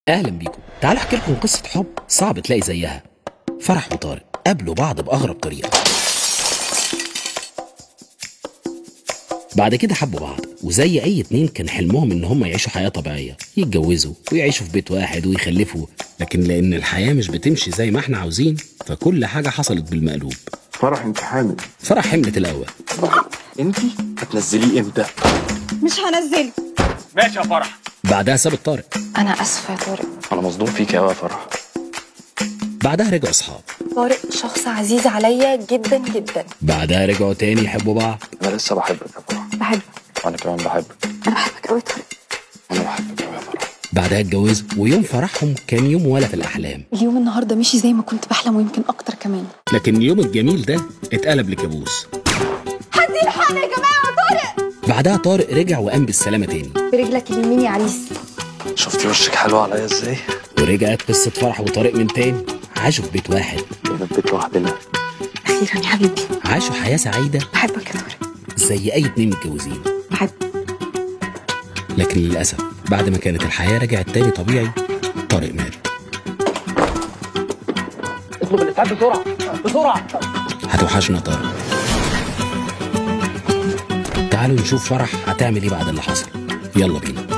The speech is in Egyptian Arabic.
اهلا بيكم تعالوا احكي لكم قصه حب صعب تلاقي زيها فرح وطارق قابلوا بعض باغرب طريقه بعد كده حبوا بعض وزي اي اتنين كان حلمهم ان هم يعيشوا حياه طبيعيه يتجوزوا ويعيشوا في بيت واحد ويخلفوا لكن لان الحياه مش بتمشي زي ما احنا عاوزين فكل حاجه حصلت بالمقلوب فرح انت حامل فرح حملت الاول انت هتنزليه امتى مش هنزله ماشي يا فرح بعدها سابت طارق انا اسفه يا طارق انا مصدوم فيك قوي يا فرح بعدها رجعوا اصحاب طارق شخص عزيز عليا جدا جدا بعدها رجعوا تاني يحبوا بعض انا لسه بحبك يا فرح بحبك انا كمان بحبك انا بحبك قوي طارق انا بحبك قوي يا فرح بعدها اتجوزوا ويوم فرحهم كان يوم ولا في الاحلام اليوم النهارده مشي زي ما كنت بحلم ويمكن اكتر كمان لكن اليوم الجميل ده اتقلب لكابوس حد يلحقنا يا جماعه طارق بعدها طارق رجع وقام بالسلامه تاني برجلك اليمين يا عريس شفتي وشك حلو عليا ازاي ورجعت قصه فرح وطارق من تاني عاشوا في بيت واحد بقينا في بيت لوحدنا اخيرا يا حبيبي عاشوا حياه سعيده بحبك يا طارق زي اي اتنين متجوزين بحبك لكن للاسف بعد ما كانت الحياه رجعت تاني طبيعي طارق مات اطلب الاسعاف بسرعه بسرعه هتوحشنا طارق تعالوا نشوف فرح هتعمل ايه بعد اللي حصل يلا بينا